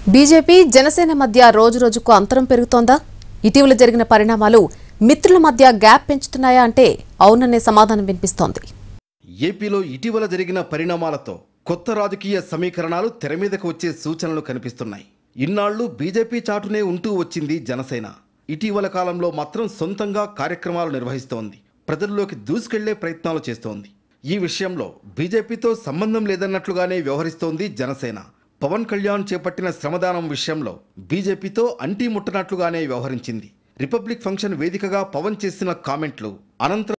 BJP Janasena మధ్య రోజురోజుకు అంతరం పెరుగుతోందా ఇటీవల జరిగిన పరిణామాలు మిత్రుల మధ్య గ్యాప్ పెంచుతున్నాయా అంటే అవుననే సమాధానం వినిపిస్తోంది ఏపీలో ఇటీవల జరిగిన పరిణామాలతో కొత్త రాజకీయ సమీకరణాలు తెర మీదకు వచ్చే సూచనలు కనిపిస్తున్నాయి ఇన్నాళ్లు బీజేపీ చాటునే ఉంటూ వచ్చింది జనసేన ఇటీవల కాలంలో మాత్రం సొంతంగా కార్యక్రమాలు నిర్వహిస్తోంది ప్రజల్లోకి దూసుకెళ్లే ప్రయత్నాలు చేస్తోంది ఈ విషయంలో బీజేపీతో సంబంధం లేదన్నట్లుగానే వ్యవహరిస్తోంది జనసేన పవన్ కళ్యాణ్ చేపట్టిన శ్రమదానం విషయంలో బీజేపీతో అంటీ ముట్టనట్లుగానే వ్యవహరించింది రిపబ్లిక్ ఫంక్షన్ వేదికగా పవన్ చేసిన కామెంట్లు అనంతరం